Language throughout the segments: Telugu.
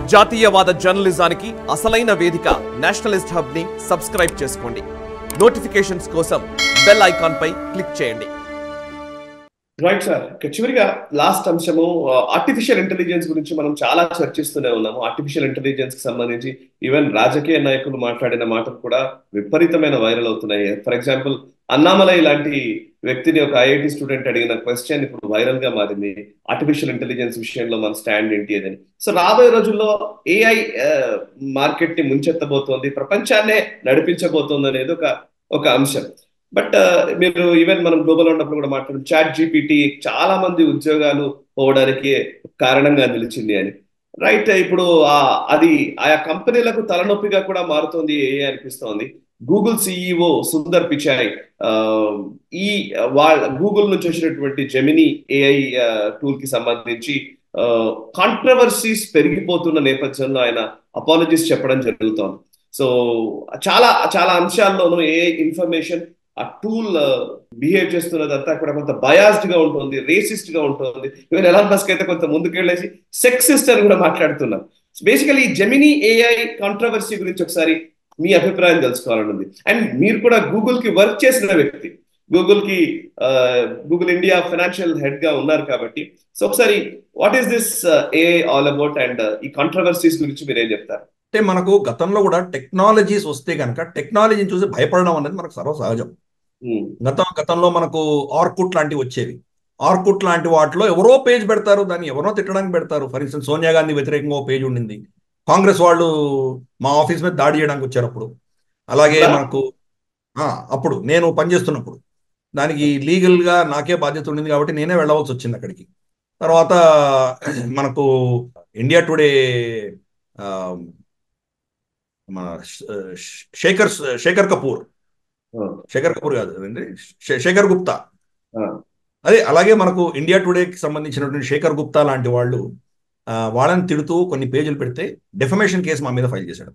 జాతీయవాద జర్నలిజానికి అసలైన వేదిక నేషనలిస్ట్ హబ్ ని సబ్స్క్రైబ్ చేసుకోండి నోటిఫికేషన్స్ కోసం బెల్ ఐకాన్ పై క్లిక్ చేయండి రైట్ సార్ ఇక చివరిగా లాస్ట్ అంశము ఆర్టిఫిషియల్ ఇంటెలిజెన్స్ గురించి మనం చాలా చర్చిస్తూనే ఉన్నాము ఆర్టిఫిషియల్ ఇంటెలిజెన్స్ కి సంబంధించి ఈవెన్ రాజకీయ నాయకులు మాట్లాడిన మాటలు కూడా విపరీతమైన వైరల్ అవుతున్నాయి ఫర్ ఎగ్జాంపుల్ అన్నామలై లాంటి వ్యక్తిని ఒక ఐఐటి స్టూడెంట్ అడిగిన క్వశ్చన్ ఇప్పుడు వైరల్ గా మారింది ఆర్టిఫిషియల్ ఇంటెలిజెన్స్ విషయంలో మన స్టాండ్ ఏంటి అని సో రాబోయే రోజుల్లో ఏఐ మార్కెట్ ని ముంచెత్తబోతోంది ప్రపంచాన్నే నడిపించబోతోంది అనేది ఒక ఒక అంశం బట్ మీరు ఈవెన్ మనం గ్లోబల్ ఉన్నప్పుడు కూడా మాట్లాడు చాట్ జీపీటీ చాలా మంది ఉద్యోగాలు పోవడానికి కారణంగా నిలిచింది అని రైట్ ఇప్పుడు అది ఆయా కంపెనీలకు తలనొప్పిగా కూడా మారుతోంది ఏ అనిపిస్తోంది గూగుల్ సిఇఓ సుందర్ పిచాయ్ ఈ వాళ్ళ గూగుల్ నుంచి వచ్చినటువంటి జెమినీ ఏఐ టూల్ కి సంబంధించి కాంట్రవర్సీస్ పెరిగిపోతున్న నేపథ్యంలో ఆయన అపాలజీస్ చెప్పడం జరుగుతోంది సో చాలా చాలా అంశాల్లోనూ ఏ ఇన్ఫర్మేషన్ ఆ టూల్ బిహేవ్ చేస్తున్నదంతా కూడా కొంత బయాస్డ్ గా ఉంటుంది రేసిస్ట్ గా ఉంటుంది ఈవెన్ ఎలాన్ మస్క్ అయితే కొంత ముందుకెళ్ళేసి సెక్సిస్ట్ అని కూడా మాట్లాడుతున్నాం బేసికలీ జెమినీ ఏఐ కాంట్రవర్సీ గురించి ఒకసారి మీ అభిప్రాయం తెలుసుకోవాలని ఉంది అండ్ మీరు కూడా గూగుల్ కి వర్క్ చేసిన వ్యక్తి గూగుల్ కి గూగుల్ ఇండియా ఫైనాన్షియల్ హెడ్ గా ఉన్నారు కాబట్టి సో ఒకసారి what is this AI all about and ఈ కాంట్రవర్సీస్ గురించి మీరు ఏం చెప్తారు అంటే మనకు గతంలో కూడా టెక్నాలజీస్ వస్తే కనుక టెక్నాలజీని చూసి భయపడడం అనేది మనకు సర్వసహజం గతం గతంలో మనకు ఆర్కుట్ లాంటివి వచ్చేవి ఆర్కుట్ లాంటి వాటిలో ఎవరో పేజ్ పెడతారు దాన్ని ఎవరో తిట్టడానికి పెడతారు ఫర్ ఇన్స్టెన్స్ సోనియా గాంధీ వ్యతిరేకంగా ఓ పేజ్ ఉండింది కాంగ్రెస్ వాళ్ళు మా ఆఫీస్ మీద దాడి చేయడానికి వచ్చారు అప్పుడు అలాగే మనకు అప్పుడు నేను పనిచేస్తున్నప్పుడు దానికి లీగల్గా నాకే బాధ్యత ఉండింది కాబట్టి నేనే వెళ్ళవలసి వచ్చింది అక్కడికి తర్వాత మనకు ఇండియా టుడే మన శేఖర్ శేఖర్ కపూర్ శేఖర్ కపూర్ కాదు అదండి శేఖర్ గుప్తా అదే అలాగే మనకు ఇండియా టుడేకి సంబంధించినటువంటి శేఖర్ గుప్తా లాంటి వాళ్ళు వాళ్ళని తిడుతూ కొన్ని పేజీలు పెడితే డెఫమేషన్ కేసు మా మీద ఫైల్ చేశాడు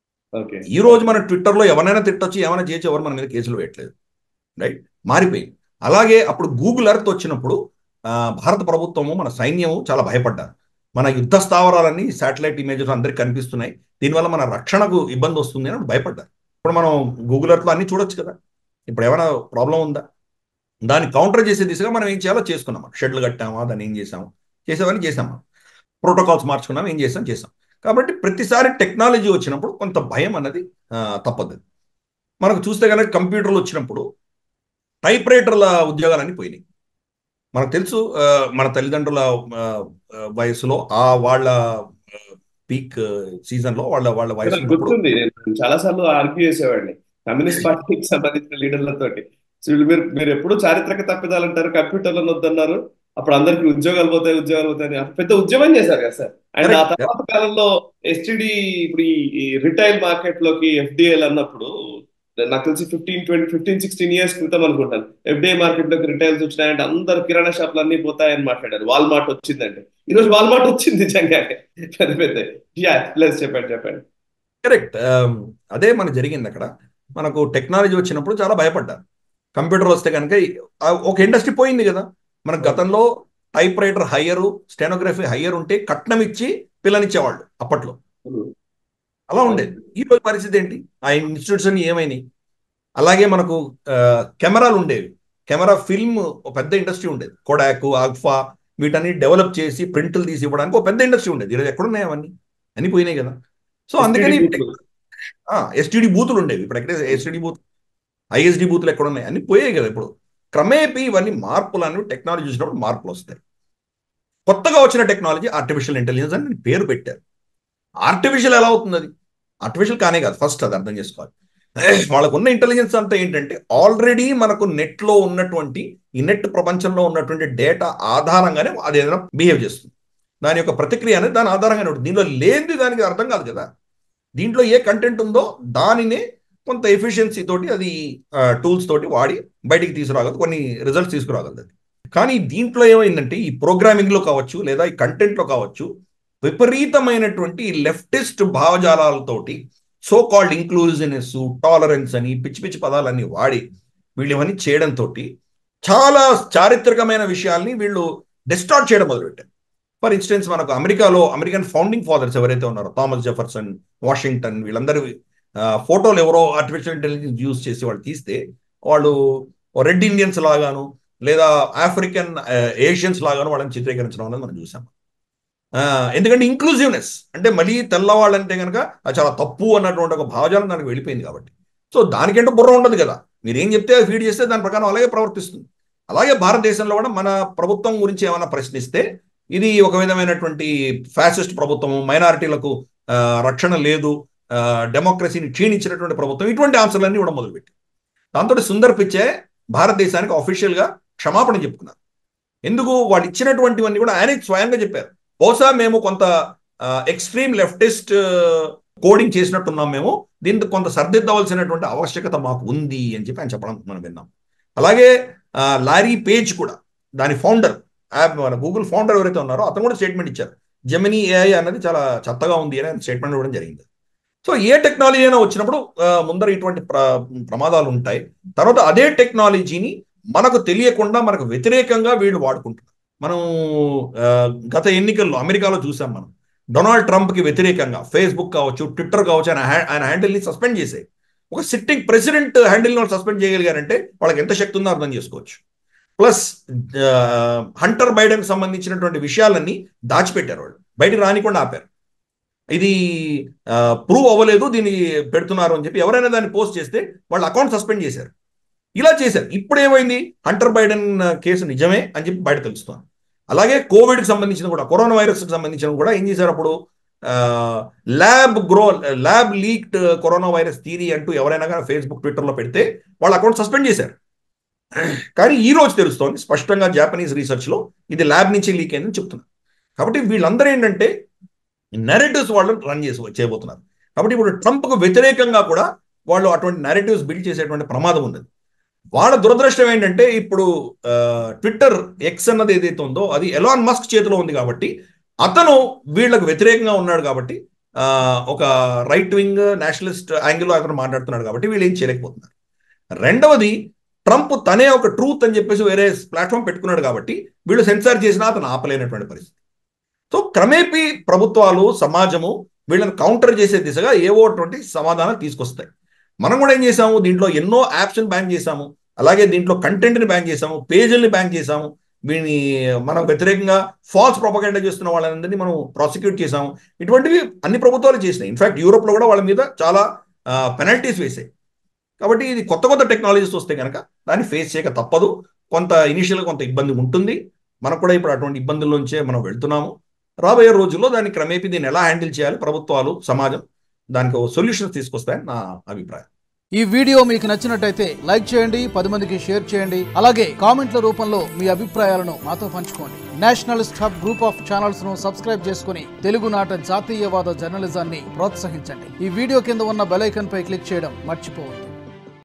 ఈ రోజు మన ట్విట్టర్లో ఎవరైనా తిట్టొచ్చు ఏమైనా చేయొచ్చు ఎవరు మన మీద కేసులు వేయట్లేదు రైట్ మారిపోయింది అలాగే అప్పుడు గూగుల్ ఎర్త్ వచ్చినప్పుడు భారత ప్రభుత్వము మన సైన్యము చాలా భయపడ్డారు మన యుద్ధ స్థావరాలన్నీ శాటిలైట్ ఇమేజెస్ అందరికి కనిపిస్తున్నాయి దీనివల్ల మన రక్షణకు ఇబ్బంది వస్తుంది అని భయపడ్డారు ఇప్పుడు మనం గూగుల్ ఎర్త్లో అన్ని చూడొచ్చు కదా ఇప్పుడు ఏమైనా ప్రాబ్లం ఉందా దాన్ని కౌంటర్ చేసే దిశగా మనం ఏం చేయాలో చేసుకున్నాం షెడ్లు కట్టామా దాన్ని ఏం చేసాము చేసేవన్నీ చేసామా ప్రోటోకాల్స్ మార్చుకున్నాం ఏం చేసాం చేసాం కాబట్టి ప్రతిసారి టెక్నాలజీ వచ్చినప్పుడు కొంత భయం అన్నది తప్పదు మనకు చూస్తే కనుక కంప్యూటర్లు వచ్చినప్పుడు టైప్ రైటర్ల ఉద్యోగాలన్నీ పోయినాయి మనకు తెలుసు మన తల్లిదండ్రుల వయసులో ఆ వాళ్ళ పీక్ సీజన్ లో వాళ్ళ వాళ్ళ వయసు గుర్తుంది నేను చాలా సార్లు ఆర్గ్యూ చేసేవాడిని కమ్యూనిస్ట్ పార్టీకి సంబంధించిన లీడర్లతోటి మీరు మీరు ఎప్పుడు చారిత్రక తప్పిదాలు అంటారు కంప్యూటర్లను వద్దన్నారు అప్పుడు అందరికి ఉద్యోగాలు పోతాయి ఉద్యోగాలు పోతాయి పెద్ద ఉద్యమం చేశారు కదా సార్ అండ్ ఆ తర్వాత కాలంలో ఎస్టిడి ఇప్పుడు ఈ రిటైల్ మార్కెట్ లోకి ఎఫ్డిఎల్ అన్నప్పుడు నాకు తెలిసి fifteen twenty fifteen sixteen years క్రితం అనుకుంటాను ఎఫ్డిఐ మార్కెట్ లోకి రిటైల్స్ వచ్చినాయంటే అందరు కిరాణా షాపులు అన్ని పోతాయని మాట్లాడారు వాల్మార్ట్ వచ్చిందంటే ఈ రోజు వాల్మార్ట్ వచ్చింది నిజంగా పెద్ద పెద్ద యా ప్లస్ చెప్పండి చెప్పండి కరెక్ట్ అదే మనకు జరిగింది అక్కడ మనకు టెక్నాలజీ వచ్చినప్పుడు చాలా భయపడ్డారు కంప్యూటర్ వస్తే కనుక ఒక ఇండస్ట్రీ పోయింది కదా మనకు గతంలో typewriter higher stenography higher ఉంటే కట్నం ఇచ్చి పిల్లనిచ్చేవాళ్ళు అప్పట్లో అలా ఉండేది ఈ రోజు పరిస్థితి ఏంటి ఆ ఇన్స్టిట్యూట్స్ అన్ని ఏమైనాయి అలాగే మనకు కెమెరాలు ఉండేవి కెమెరా ఫిల్మ్ ఒక పెద్ద ఇండస్ట్రీ ఉండేది కొడాక్ ఆగ్ఫా వీటన్ని డెవలప్ చేసి ప్రింట్లు తీసి ఇవ్వడానికి ఒక పెద్ద ఇండస్ట్రీ ఉండేది ఈరోజు ఎక్కడున్నాయి అవన్నీ అన్ని పోయినాయి కదా సో అందుకని ఎస్టీడీ బూతులు ఉండేవి ఇప్పుడు ఎక్కడ ఎస్టీడీ బూత్ ఐఎస్డి బూతులు ఎక్కడ ఉన్నాయి అన్ని పోయాయి కదా ఇప్పుడు క్రమేపీ ఇవన్నీ మార్పులు అనేవి టెక్నాలజీ చూసినప్పుడు మార్పులు వస్తాయి కొత్తగా వచ్చిన టెక్నాలజీ ఆర్టిఫిషియల్ ఇంటెలిజెన్స్ అని పేరు పెట్టారు ఆర్టిఫిషియల్ ఎలా అవుతుంది అది ఆర్టిఫిషియల్ కానే కాదు ఫస్ట్ అది అర్థం చేసుకోవాలి వాళ్ళకు ఉన్న ఇంటెలిజెన్స్ అంతా ఏంటంటే ఆల్రెడీ మనకు నెట్లో ఉన్నటువంటి ఈ నెట్ ప్రపంచంలో ఉన్నటువంటి డేటా ఆధారంగానే అది ఏదైనా బిహేవ్ చేస్తుంది దాని యొక్క ప్రతిక్రియ అనేది దాని ఆధారంగానే ఉంటుంది దీనిలో లేనిది దానికి అర్థం కాదు కదా దీంట్లో ఏ కంటెంట్ ఉందో దానినే కొంత ఎఫిషియన్సీ తోటి అది టూల్స్ తోటి వాడి బయటికి తీసుకురాగలదు కొన్ని రిజల్ట్స్ తీసుకురాగలదు అది కానీ దీంట్లో ఏమైందంటే ఈ ప్రోగ్రామింగ్లో కావచ్చు లేదా ఈ కంటెంట్లో కావచ్చు విపరీతమైనటువంటి లెఫ్టిస్ట్ భావజాలాలతోటి సో కాల్డ్ ఇంక్లూజివ్నెస్ టాలరెన్స్ అని పిచ్చి పిచ్చి పదాలన్నీ వాడి వీళ్ళు ఇవన్నీ చేయడంతో చాలా చారిత్రకమైన విషయాల్ని వీళ్ళు డిస్టార్ట్ చేయడం మొదలుపెట్టారు ఫర్ ఇన్స్టెన్స్ మనకు అమెరికాలో అమెరికన్ ఫౌండింగ్ ఫాదర్స్ ఎవరైతే ఉన్నారో థామస్ జెఫర్సన్ వాషింగ్టన్ వీళ్ళందరూ ఆ, ఫోటోలు ఎవరో ఆర్టిఫిషియల్ ఇంటెలిజెన్స్ యూజ్ చేసి వాళ్ళు తీస్తే వాళ్ళు రెడ్ ఇండియన్స్ లాగాను లేదా ఆఫ్రికన్ ఏషియన్స్ లాగాను వాళ్ళని చిత్రీకరించడం అనేది మనం చూసాం ఆ, ఎందుకంటే ఇంక్లూజివ్నెస్ అంటే మళ్ళీ తెల్లవాళ్ళంటే కనుక అది చాలా తప్పు అన్నటువంటి ఒక భావజాలం దానికి వెళ్ళిపోయింది కాబట్టి సో దానికంటే బుర్ర ఉండదు కదా మీరు ఏం చెప్తే అది ఫీడ్ చేస్తే దాని ప్రకారం అలాగే ప్రవర్తిస్తుంది అలాగే భారతదేశంలో కూడా మన ప్రభుత్వం గురించి ఏమైనా ప్రశ్నిస్తే ఇది ఒక విధమైనటువంటి ఫ్యాసిస్ట్ ప్రభుత్వం మైనారిటీలకు ఆ, రక్షణ లేదు ఆ, డెమోక్రసీని క్షీణించినటువంటి ప్రభుత్వం ఇటువంటి ఆన్సర్లన్నీ ఇవ్వడం మొదలుపెట్టి దాంతో సుందర్ పిచ్చే భారతదేశానికి official గా క్షమాపణ చెప్పుకున్నారు ఎందుకు వాళ్ళు ఇచ్చినటువంటివన్నీ కూడా ఆయనే స్వయంగా చెప్పారు బహుశా మేము కొంత ఎక్స్ట్రీమ్ లెఫ్టిస్ట్ కోడింగ్ చేసినట్టున్నాం మేము దీంతో కొంత సర్దిద్దవలసినటువంటి ఆవశ్యకత మాకు ఉంది అని చెప్పి ఆయన చెప్పడం మనం విన్నాం అలాగే ఆ, లారీ పేజ్ కూడా దాని ఫౌండర్ యాప్ మన గూగుల్ ఫౌండర్ ఎవరైతే ఉన్నారో అతను కూడా స్టేట్మెంట్ ఇచ్చారు జెమినీ ఏఐ అన్నది చాలా చెత్తగా ఉంది అని స్టేట్మెంట్ ఇవ్వడం జరిగింది సో ఏ టెక్నాలజీ అయినా వచ్చినప్పుడు ఆ, ముందర ఇటువంటి ప్ర ప్రమాదాలు ఉంటాయి తర్వాత అదే టెక్నాలజీని మనకు తెలియకుండా మనకు వ్యతిరేకంగా వీళ్ళు వాడుకుంటున్నారు మనం ఆ, గత ఎన్నికల్లో అమెరికాలో చూసాం మనం డొనాల్డ్ ట్రంప్ కి వ్యతిరేకంగా ఫేస్బుక్ కావచ్చు ట్విట్టర్ కావచ్చు ఆయన హ్యా- ఆయన హ్యాండిల్ని సస్పెండ్ చేసే ఒక సిట్టింగ్ ప్రెసిడెంట్ హ్యాండిల్ని సస్పెండ్ చేయగలిగారంటే వాళ్ళకి ఎంత శక్తి ఉందో అర్థం చేసుకోవచ్చు ప్లస్ హంటర్ బైడెన్ సంబంధించినటువంటి విషయాలన్నీ దాచిపెట్టారు వాళ్ళు బయటికి రానికుండా ఆపారు ఇది ప్రూవ్ అవ్వలేదు దీన్ని పెడుతున్నారు అని చెప్పి ఎవరైనా దాన్ని పోస్ట్ చేస్తే వాళ్ళ అకౌంట్ సస్పెండ్ చేశారు ఇలా చేశారు ఇప్పుడు ఏమైంది హంటర్ బైడెన్ కేసు నిజమే అని చెప్పి బయట తెలుస్తుంది అలాగే కోవిడ్కి సంబంధించిన కూడా కరోనా వైరస్కి సంబంధించిన కూడా ఏం చేశారు అప్పుడు lab grow lab leaked corona virus theory అంటూ ఎవరైనా కానీ ఫేస్బుక్ ట్విట్టర్లో పెడితే వాళ్ళ అకౌంట్ సస్పెండ్ చేశారు కానీ ఈ రోజు తెలుస్తోంది స్పష్టంగా జాపనీస్ రీసెర్చ్లో ఇది ల్యాబ్ నుంచి లీక్ అయిందని చెప్తున్నారు కాబట్టి వీళ్ళందరూ ఏంటంటే నెరేటివ్స్ వాళ్ళు రన్ చేసి చేయబోతున్నారు కాబట్టి ఇప్పుడు ట్రంప్కు వ్యతిరేకంగా కూడా వాళ్ళు అటువంటి నెరేటివ్స్ బిల్డ్ చేసేటువంటి ప్రమాదం ఉంది వాళ్ళ దురదృష్టం ఏంటంటే ఇప్పుడు ట్విట్టర్ ఎక్స్ అన్నది ఏదైతే ఉందో అది ఎలాన్ మస్క్ చేతిలో ఉంది కాబట్టి అతను వీళ్ళకు వ్యతిరేకంగా ఉన్నాడు కాబట్టి ఆ, ఒక రైట్ వింగ్ నేషనలిస్ట్ యాంగిల్లో అతను మాట్లాడుతున్నాడు కాబట్టి వీళ్ళు ఏం చేయలేకపోతున్నారు రెండవది ట్రంప్ తనే ఒక ట్రూత్ అని చెప్పేసి వేరే ప్లాట్ఫామ్ పెట్టుకున్నాడు కాబట్టి వీళ్ళు సెన్సార్ చేసినా అతను ఆపలేనటువంటి పరిస్థితి సో క్రమేపీ ప్రభుత్వాలు సమాజము వీళ్ళని కౌంటర్ చేసే దిశగా ఏవో అటువంటి సమాధానాలు తీసుకొస్తాయి మనం కూడా ఏం చేసాము దీంట్లో ఎన్నో యాప్స్ని బ్యాన్ చేసాము అలాగే దీంట్లో కంటెంట్ని బ్యాన్ చేసాము పేజీల్ని బ్యాన్ చేసాము వీని మనం వ్యతిరేకంగా ఫాల్స్ ప్రొపగెండా చేస్తున్న వాళ్ళందరినీ మనం ప్రాసిక్యూట్ చేసాము ఇటువంటివి అన్ని ప్రభుత్వాలు చేసినాయి ఇన్ఫాక్ట్ యూరోప్లో కూడా వాళ్ళ మీద చాలా పెనల్టీస్ వేసాయి కాబట్టి ఇది కొత్త కొత్త టెక్నాలజీస్ వస్తే కనుక దాన్ని ఫేస్ చేయక తప్పదు కొంత ఇనిషియల్గా కొంత ఇబ్బంది ఉంటుంది మనకు కూడా ఇప్పుడు అటువంటి ఇబ్బందుల్లోంచే మనం వెళ్తున్నాము రాబోయే రోజుల్లో దాన్ని క్రమేపీ దీన్ని ఎలా హ్యాండిల్ చేయాలి ప్రభుత్వాలు సమాజం దానికి సొల్యూషన్స్ తీసుకొస్తాయని నా అభిప్రాయం ఈ వీడియో మీకు నచ్చినట్టయితే లైక్ చేయండి పది మందికి షేర్ చేయండి అలాగే కామెంట్ల రూపంలో మీ అభిప్రాయాలను మాతో పంచుకోండి nationalist hub group of channels ను సబ్స్క్రైబ్ చేసుకుని తెలుగునాట జాతీయవాద జర్నలిజాన్ని ప్రోత్సహించండి ఈ వీడియో కింద ఉన్న బెల్ ఐకాన్ పై క్లిక్ చేయడం మర్చిపోవద్దు